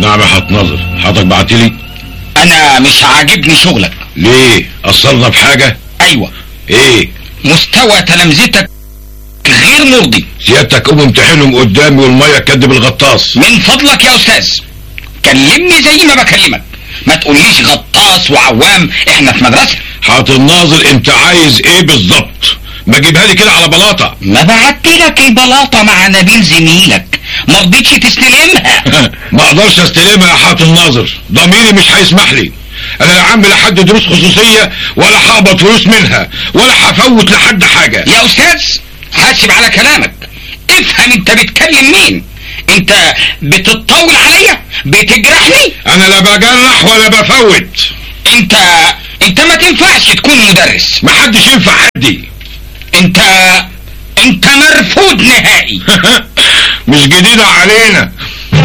نعم يا حط نظر حضرتك بعتلي انا مش عاجبني شغلك ليه قصرنا في حاجة ايوه ايه مستوى تلامذتك غير مرضي سيادتك قوم امتحنهم قدامي والمية تكدب الغطاس من فضلك يا استاذ كلمني زي ما بكلمك ما تقوليش غطاس وعوام احنا في مدرسة حاط الناظر انت عايز ايه بالظبط ما تجيبها لي كده على بلاطة ما بعت لك البلاطة مع نبيل زميلك ما رضيتش تستلمها ما اقدرش استلمها يا حاط الناظر ضميري مش هيسمح لي انا لا عامل لحد دروس خصوصية ولا هقبض فلوس منها ولا هفوت لحد حاجة يا استاذ حاسب على كلامك افهم انت بتكلم مين انت بتطول عليا بتجرحني انا لا بجرح ولا بفوت انت انت ما تنفعش تكون مدرس ما حدش ينفع حدي انت انت مرفوض نهائي مش جديدة علينا